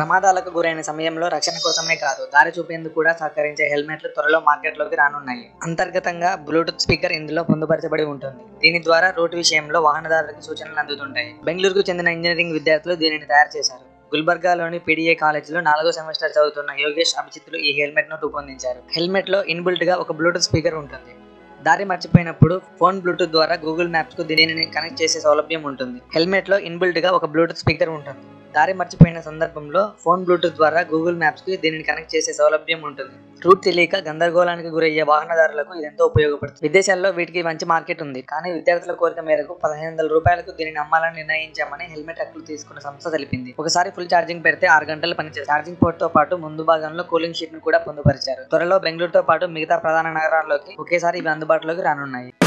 ప్రమాదాలకు గురైన సమయంలో రక్షణ కోసమే కాదు దారి చూపేందుకు కూడా సహకరించే హెల్మెట్లు త్వరలో మార్కెట్లోకి రానున్నాయి అంతర్గతంగా బ్లూటూత్ స్పీకర్ ఇందులో పొందుపరచబడి ఉంటుంది దీని ద్వారా రోడ్డు విషయంలో వాహనదారులకు సూచనలు అందుతుంటాయి బెంగళూరుకు చెందిన ఇంజనీరింగ్ విద్యార్థులు దీనిని తయారు చేశారు గుల్బర్గాలోని పీడీఏ కాలేజీలో నాలుగో సెమిస్టర్ చదువుతున్న యోగేష్ అభిజిత్తులు ఈ హెల్మెట్ ను రూపొందించారు హెల్మెట్ లో ఇన్బుల్ట్ గా ఒక బ్లూటూత్ స్పీకర్ ఉంటుంది దారి మర్చిపోయినప్పుడు ఫోన్ బ్లూటూత్ ద్వారా గూగుల్ మ్యాప్స్ కు దీనిని కనెక్ట్ చేసే సౌలభ్యం ఉంటుంది హెల్మెట్ లో ఇన్బిల్ట్ గా ఒక బ్లూటూత్ స్పీకర్ ఉంటుంది దారి మర్చిపోయిన సందర్భంలో ఫోన్ బ్లూటూత్ ద్వారా గూగుల్ మ్యాప్స్ కి దీనిని కనెక్ట్ చేసే సౌలభ్యం ఉంటుంది రూట్ తెలియక గందరగోళానికి గురయ్యే వాహనదారులకు ఇది ఎంతో ఉపయోగపడుతుంది విదేశాల్లో వీటికి మంచి మార్కెట్ ఉంది కానీ విద్యార్థుల కోరిక మేరకు పదిహేను వందల రూపాయలకు దీనిని అమ్మాలని నిర్ణయించామని హెల్మెట్ హక్కులు తీసుకున్న సంస్థ తెలిపింది ఒకసారి ఫుల్ ఛార్జింగ్ పెడితే ఆరు గంటలు పనిచేస్తుంది ఛార్జింగ్ పోర్ట్ తో పాటు ముందు భాగంలో కూలింగ్ షీట్ ను కూడా పొందుపరిచారు త్వరలో బెంగళూరుతో పాటు మిగతా ప్రధాన నగరాల్లోకి ఒకేసారి ఇవి అందుబాటులోకి రానున్నాయి